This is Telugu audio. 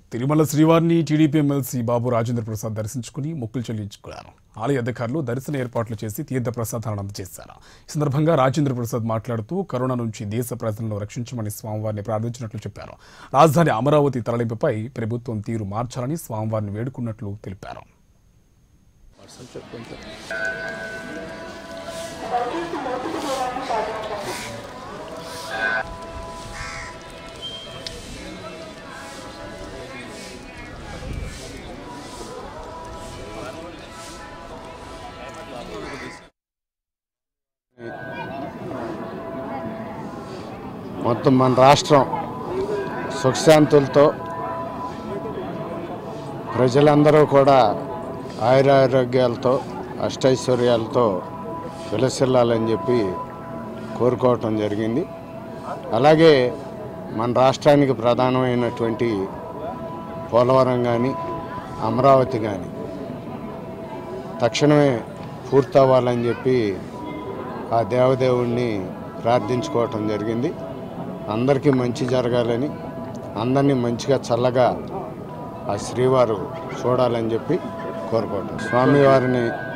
తిరుమల శ్రీవారిని టీడీపీ ఎమ్మెల్సీ బాబు రాజేంద్ర ప్రసాద్ దర్శించుకుని మొక్కులు చెల్లించుకున్నారు ఆలయ అధికారులు దర్శన ఏర్పాట్లు చేసి తీర్థ ప్రసాదాలను అందజేశారు ఈ సందర్భంగా రాజేంద్ర ప్రసాద్ మాట్లాడుతూ కరోనా నుంచి దేశ ప్రజలను రక్షించమని స్వామివారిని ప్రార్థించినట్లు చెప్పారు రాజధాని అమరావతి తరలింపుపై ప్రభుత్వం తీరు మార్చాలని స్వామివారిని వేడుకున్నట్లు తెలిపారు మొత్తం మన రాష్ట్రం సుఖశాంతులతో ప్రజలందరూ కూడా ఆయురారోగ్యాలతో అష్టైశ్వర్యాలతో విలసిల్లాలని చెప్పి కోరుకోవటం జరిగింది అలాగే మన రాష్ట్రానికి ప్రధానమైనటువంటి పోలవరం కానీ అమరావతి కానీ తక్షణమే పూర్తవ్వాలని చెప్పి ఆ దేవదేవుణ్ణి ప్రార్థించుకోవటం జరిగింది అందరికీ మంచి జరగాలని అందరినీ మంచిగా చల్లగా ఆ శ్రీవారు చూడాలని చెప్పి కోరుకోవటం స్వామివారిని